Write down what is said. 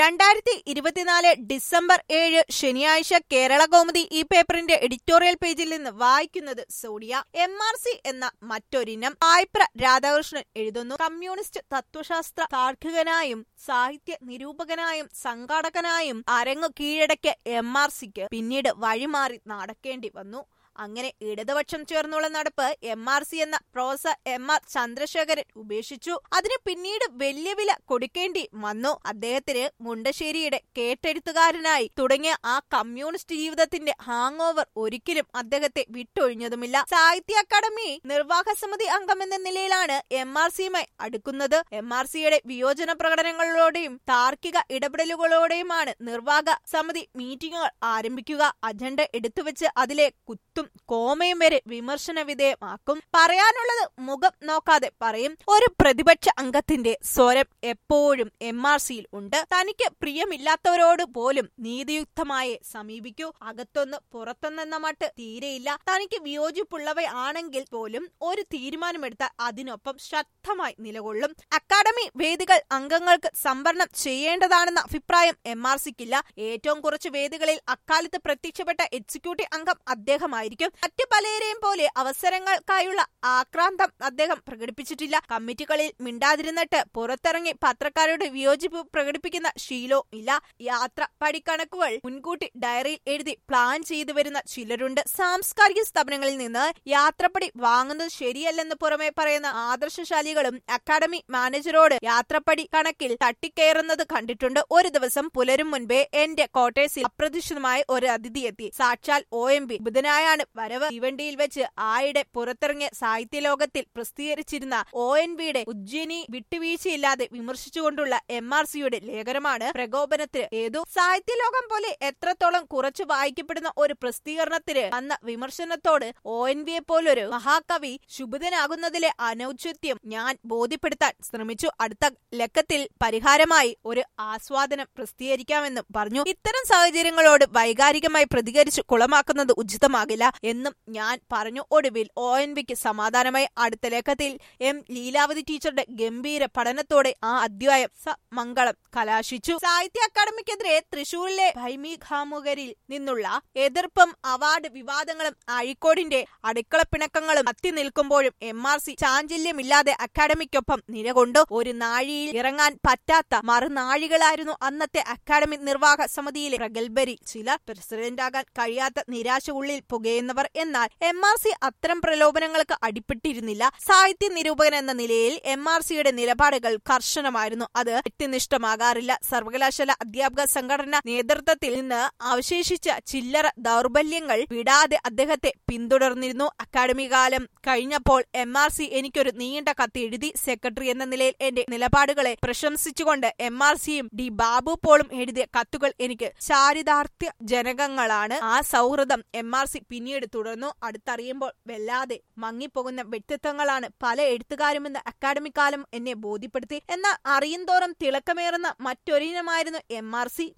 രണ്ടായിരത്തി ഇരുപത്തിനാല് ഡിസംബർ ഏഴ് ശനിയാഴ്ച കേരള കൗമുദി ഈ പേപ്പറിന്റെ എഡിറ്റോറിയൽ പേജിൽ നിന്ന് വായിക്കുന്നത് സോഡിയ എം ആർ സി എന്ന മറ്റൊരിനം ആയിപ്ര രാധാകൃഷ്ണൻ എഴുതുന്നു കമ്മ്യൂണിസ്റ്റ് തത്വശാസ്ത്ര താർക്കികനായും സാഹിത്യ നിരൂപകനായും സംഘാടകനായും അരങ്ങു കീഴടക്കിയ എം ആർ സിക്ക് പിന്നീട് വഴിമാറി നടക്കേണ്ടി വന്നു അങ്ങനെ ഇടതുപക്ഷം ചേർന്നുള്ള നടപ്പ് എം ആർ സി എന്ന പ്രൊഫസർ എം ആർ ചന്ദ്രശേഖരൻ ഉപേക്ഷിച്ചു അതിന് പിന്നീട് വലിയ വില കൊടുക്കേണ്ടി വന്നു അദ്ദേഹത്തിന് മുണ്ടശ്ശേരിയുടെ കേട്ടെഴുത്തുകാരനായി തുടങ്ങിയ ആ കമ്മ്യൂണിസ്റ്റ് ജീവിതത്തിന്റെ ഹാങ് ഓവർ ഒരിക്കലും അദ്ദേഹത്തെ വിട്ടൊഴിഞ്ഞതുമില്ല സാഹിത്യ അക്കാദമി നിർവാഹക സമിതി അംഗമെന്ന നിലയിലാണ് എം ആർ സിയുമായി അടുക്കുന്നത് എം ആർ സിയുടെ വിയോജന പ്രകടനങ്ങളിലൂടെയും താർക്കിക ഇടപെടലുകളോടെയുമാണ് നിർവാഹക സമിതി മീറ്റിംഗുകൾ ആരംഭിക്കുക അജണ്ട എടുത്തുവെച്ച് അതിലെ കുത്തും കോമയും വരെ വിമർശന വിധേയമാക്കും പറയാനുള്ളത് മുഖം നോക്കാതെ പറയും ഒരു പ്രതിപക്ഷ അംഗത്തിന്റെ സ്വരം എപ്പോഴും എം ആർ സിയിൽ ഉണ്ട് തനിക്ക് പ്രിയമില്ലാത്തവരോട് പോലും നീതിയുക്തമായി സമീപിക്കൂ അകത്തൊന്ന് പുറത്തൊന്നെന്ന മട്ട് തീരെയില്ല തനിക്ക് വിയോജിപ്പുള്ളവയാണെങ്കിൽ പോലും ഒരു തീരുമാനമെടുത്താൽ അതിനൊപ്പം ശക്തമായി നിലകൊള്ളും അക്കാദമി വേദികൾ അംഗങ്ങൾക്ക് സംവരണം ചെയ്യേണ്ടതാണെന്ന അഭിപ്രായം എം ആർ സിക്കില്ല ഏറ്റവും കുറച്ച് വേദികളിൽ അക്കാലത്ത് പ്രത്യക്ഷപ്പെട്ട എക്സിക്യൂട്ടീവ് അംഗം അദ്ദേഹമായിരിക്കും മറ്റു പലരെയും പോലെ അവസരങ്ങൾക്കായുള്ള ആക്രാന്തം അദ്ദേഹം പ്രകടിപ്പിച്ചിട്ടില്ല കമ്മിറ്റികളിൽ മിണ്ടാതിരുന്നിട്ട് പുറത്തിറങ്ങി പത്രക്കാരുടെ വിയോജിപ്പ് പ്രകടിപ്പിക്കുന്ന ശീലവും ഇല്ല യാത്ര പടിക്കണക്കുകൾ മുൻകൂട്ടി ഡയറിയിൽ എഴുതി പ്ലാൻ ചെയ്തു വരുന്ന ചിലരുണ്ട് സാംസ്കാരിക സ്ഥാപനങ്ങളിൽ നിന്ന് യാത്രപ്പടി വാങ്ങുന്നത് ശരിയല്ലെന്ന് പുറമെ പറയുന്ന ആദർശശാലികളും അക്കാദമി മാനേജരോട് യാത്രപ്പടി കണക്കിൽ തട്ടിക്കയറുന്നത് കണ്ടിട്ടുണ്ട് ഒരു ദിവസം പുലരും മുൻപേ എന്റെ ക്വാർട്ടേഴ്സിൽ അപ്രതീക്ഷിതമായ ഒരു അതിഥി എത്തി സാക്ഷാൽ ഒ എം പി ബുധനായാണ് വരവ് തീവണ്ടിയിൽ വെച്ച് ആയിടെ പുറത്തിറങ്ങിയ സാഹിത്യലോകത്തിൽ പ്രസിദ്ധീകരിച്ചിരുന്ന ഒ എൻ വിയുടെ ഉജ്ജയിനി വിട്ടുവീഴ്ചയില്ലാതെ വിമർശിച്ചുകൊണ്ടുള്ള എം ആർ സിയുടെ ലേഖനമാണ് പ്രകോപനത്തിന് ഏതു സാഹിത്യലോകം പോലെ എത്രത്തോളം കുറച്ചു വായിക്കപ്പെടുന്ന ഒരു പ്രസിദ്ധീകരണത്തിന് വന്ന വിമർശനത്തോട് ഒ എൻ വിയെ പോലൊരു മഹാകവി ശുഭിതനാകുന്നതിലെ അനൗചിത്യം ഞാൻ ബോധ്യപ്പെടുത്താൻ ശ്രമിച്ചു അടുത്ത ലക്കത്തിൽ പരിഹാരമായി ഒരു ആസ്വാദനം പ്രസിദ്ധീകരിക്കാമെന്നും പറഞ്ഞു ഇത്തരം സാഹചര്യങ്ങളോട് വൈകാരികമായി പ്രതികരിച്ച് കുളമാക്കുന്നത് ഉചിതമാകില്ല എന്നും ഞാൻ പറഞ്ഞു ഒടുവിൽ ഒ എൻ വിക്ക് സമാധാനമായി അടുത്ത ലേഖത്തിൽ എം ലീലാവതി ടീച്ചറുടെ ഗംഭീര പഠനത്തോടെ ആ അധ്യായം മംഗളം കലാശിച്ചു സാഹിത്യ അക്കാദമിക്കെതിരെ തൃശൂരിലെ ഭൈമികാമുകരിൽ നിന്നുള്ള എതിർപ്പും അവാർഡ് വിവാദങ്ങളും അഴിക്കോടിന്റെ അടുക്കളപ്പിണക്കങ്ങളും കത്തി നിൽക്കുമ്പോഴും എം ആർ സി ചാഞ്ചല്യമില്ലാതെ അക്കാദമിക്കൊപ്പം നിലകൊണ്ടു ഒരു നാഴിയിൽ ഇറങ്ങാൻ പറ്റാത്ത മറുനാഴികളായിരുന്നു അന്നത്തെ അക്കാദമി നിർവാഹക സമിതിയിലെ പ്രഗത്ഭരിൽ ചിലർ പ്രസിഡന്റാകാൻ കഴിയാത്ത നിരാശ ഉള്ളിൽ പുകയുന്നവർ എന്നാൽ എം ആർ സി അത്തരം പ്രലോഭനങ്ങൾക്ക് അടിപ്പെട്ടിരുന്നില്ല സാഹിത്യ നിരൂപകൻ എന്ന നിലയിൽ എം ആർ സിയുടെ നിലപാടുകൾ കർശനമായിരുന്നു അത് വ്യക്തിനിഷ്ഠമാകാറില്ല സർവകലാശാല അധ്യാപക സംഘടന നേതൃത്വത്തിൽ നിന്ന് അവശേഷിച്ച ചില്ലറ ദൗർബല്യങ്ങൾ വിടാതെ അദ്ദേഹത്തെ പിന്തുടർന്നിരുന്നു അക്കാദമി കാലം കഴിഞ്ഞപ്പോൾ എം ആർ സി എനിക്കൊരു നീണ്ട കത്ത് എഴുതി സെക്രട്ടറി എന്ന നിലയിൽ എന്റെ നിലപാടുകളെ പ്രശംസിച്ചുകൊണ്ട് എം ആർ സിയും ഡി ബാബു പോളും എഴുതിയ കത്തുകൾ എനിക്ക് ചാരിതാർത്ഥ്യ ജനകങ്ങളാണ് ആ സൗഹൃദം എം ആർ സി പിന്നീട് തുടർന്നു അടുത്തറിയുമ്പോൾ വല്ലാതെ മങ്ങിപ്പോകുന്ന വ്യക്തിത്വങ്ങളാണ് പല എഴുത്തുകാരുമെന്ന് അക്കാദമിക് കാലം എന്നെ ബോധ്യപ്പെടുത്തി എന്നാൽ അറിയുന്തോറും തിളക്കമേറുന്ന മറ്റൊരിനമായിരുന്നു എം ആർ സി